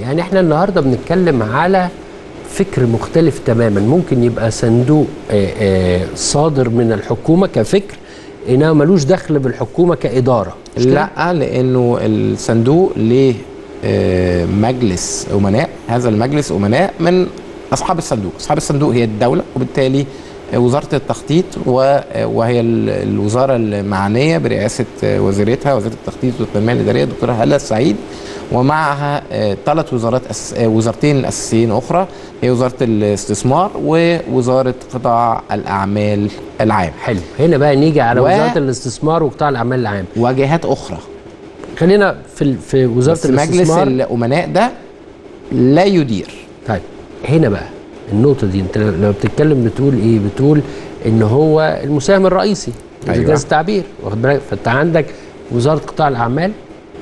يعني احنا النهارده بنتكلم على فكر مختلف تماما ممكن يبقى صندوق آه، آه، صادر من الحكومه كفكر انما ملوش دخل بالحكومه كاداره مش كده؟ لا لانه الصندوق ليه آه، مجلس امناء هذا المجلس امناء من اصحاب الصندوق اصحاب الصندوق هي الدوله وبالتالي وزاره التخطيط و- وهي ال- الوزاره المعنيه برئاسه وزيرتها وزيره التخطيط والتنميه الاداريه الدكتوره هاله السعيد ومعها ثلاث وزارات أس... آه، وزارتين اساسيين اخرى هي وزاره الاستثمار ووزاره قطاع الاعمال العام حلو هنا بقى نيجي على و- وزاره الاستثمار وقطاع الاعمال العام وجهات اخرى خلينا في ال- في وزاره بس مجلس الاستثمار الامناء ده لا يدير طيب هنا بقى النقطة دي انت لما بتتكلم بتقول ايه؟ بتقول ان هو المساهم الرئيسي اذا أيوة. جاز التعبير واخد بالك فانت عندك وزارة قطاع الاعمال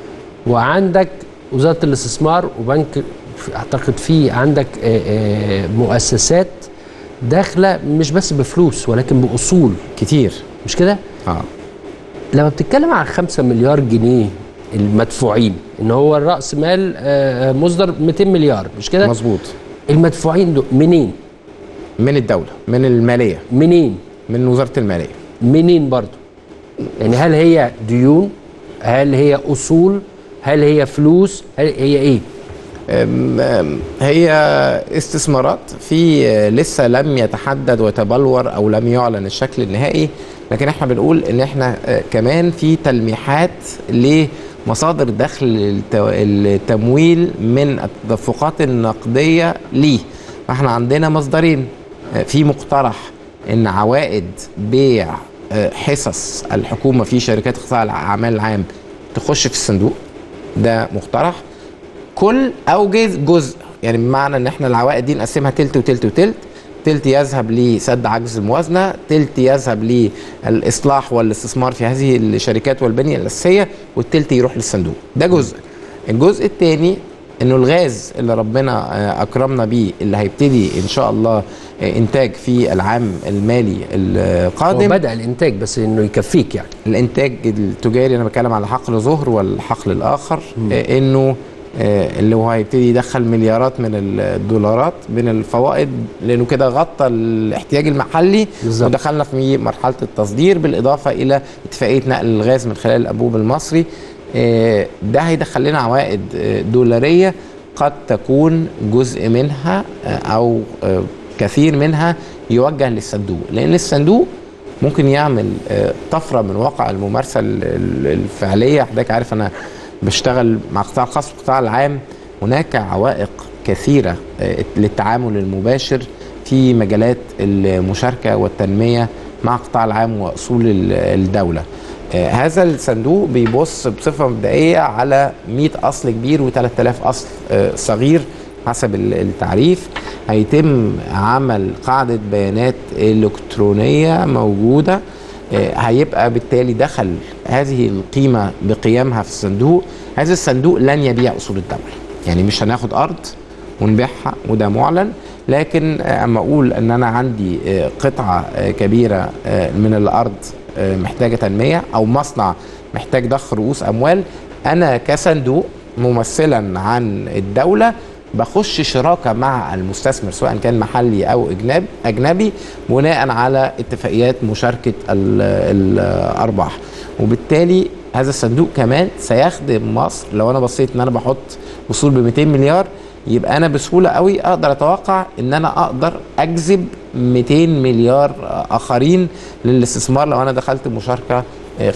وعندك وزارة الاستثمار وبنك في- اعتقد في عندك آه، آه، مؤسسات داخلة مش بس بفلوس ولكن باصول كتير مش كده؟ اه لما بتتكلم عن 5 مليار جنيه المدفوعين ان هو الراس مال آه، آه، مصدر 200 مليار مش كده؟ مظبوط المدفوعين دول منين؟ من الدوله من الماليه منين؟ من وزاره الماليه منين برضو؟ يعني هل هي ديون؟ هل هي اصول؟ هل هي فلوس؟ هل هي ايه؟ أم- أم، هي استثمارات في آه، لسه لم يتحدد ويتبلور او لم يعلن الشكل النهائي لكن احنا بنقول ان احنا آه، كمان في تلميحات لمصادر دخل الت- التمويل من التدفقات النقديه ليه فاحنا عندنا مصدرين آه، في مقترح ان عوائد بيع آه، حصص الحكومه في شركات قطاع الاعمال العام تخش في الصندوق ده مقترح كل او جزء جزء يعني بمعنى ان احنا العوائد دي نقسمها تلت وتلت وتلت تلت يذهب لسد عجز الموازنه تلت يذهب للاصلاح والاستثمار في هذه الشركات والبنيه الاساسيه والتلت يروح للصندوق ده جزء الجزء الثاني انه الغاز اللي ربنا آه، اكرمنا بيه اللي هيبتدي ان شاء الله آه، انتاج في العام المالي هو القادم بدا الانتاج بس انه يكفيك يعني الانتاج التجاري انا بتكلم على حقل ظهر والحقل الاخر آه انه آه اللي هو هيبتدي يدخل مليارات من الدولارات من الفوائد لانه كده غطى الاحتياج المحلي بالظبط. ودخلنا في مرحله التصدير بالاضافه الى اتفاقيه نقل الغاز من خلال الانبوب المصري آه ده هيدخل لنا عوائد آه دولاريه قد تكون جزء منها آه او آه كثير منها يوجه للصندوق لان الصندوق ممكن يعمل آه، طفره من واقع الممارسه ال- ال- الفعليه حضرتك عارف انا بشتغل مع القطاع الخاص والقطاع العام هناك عوائق كثيره آه، للتعامل المباشر في مجالات المشاركه والتنميه مع القطاع العام واصول ال- الدوله آه، هذا الصندوق بيبص بصفه مبدئيه على 100 اصل كبير و3000 اصل آه، صغير حسب ال- التعريف هيتم عمل قاعدة بيانات إلكترونية موجودة آه، هيبقى بالتالي دخل هذه القيمة بقيامها في الصندوق هذا الصندوق لن يبيع أصول الدولة يعني مش هناخد أرض ونبيعها وده معلن لكن آه، اما اقول ان انا عندي آه، قطعه آه، كبيره آه، من الارض آه، محتاجه تنميه او مصنع محتاج ضخ رؤوس اموال انا كصندوق ممثلا عن الدوله بخش شراكه مع المستثمر سواء كان محلي او اجنبي اجنبي بناء على اتفاقيات مشاركه ال- الارباح وبالتالي هذا الصندوق كمان سيخدم مصر لو انا بصيت ان انا بحط وصول ب 200 مليار يبقى انا بسهوله قوي اقدر اتوقع ان انا اقدر اجذب 200 مليار اخرين للاستثمار لو انا دخلت مشاركه آه، 50%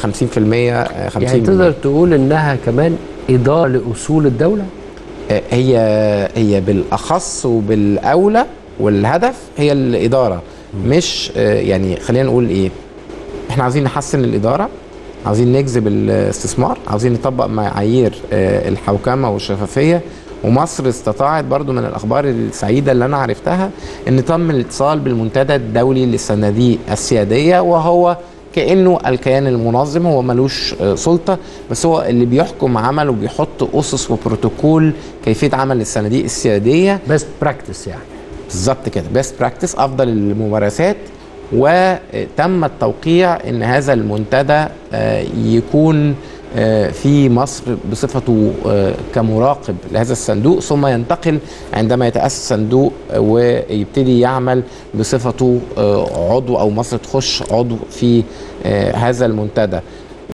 آه، 50 يعني تقدر مليار. تقول انها كمان اداره لاصول الدوله آه، هي هي بالاخص وبالاولى والهدف هي الاداره مش آه، يعني خلينا نقول ايه احنا عايزين نحسن الاداره عاوزين نجذب الاستثمار عاوزين نطبق معايير آه، الحوكمه والشفافيه ومصر استطاعت برضو من الاخبار السعيده اللي انا عرفتها ان تم الاتصال بالمنتدى الدولي للصناديق السياديه وهو كانه الكيان المنظم هو ملوش آه، سلطه بس هو اللي بيحكم عمل وبيحط اسس وبروتوكول كيفيه عمل الصناديق السياديه بيست براكتس يعني بالظبط كده بيست براكتس افضل الممارسات وتم التوقيع ان هذا المنتدى آه، يكون آه، في مصر بصفته آه، كمراقب لهذا الصندوق ثم ينتقل عندما يتأسس الصندوق آه، ويبتدي يعمل بصفته آه، عضو أو مصر تخش عضو في آه، هذا المنتدى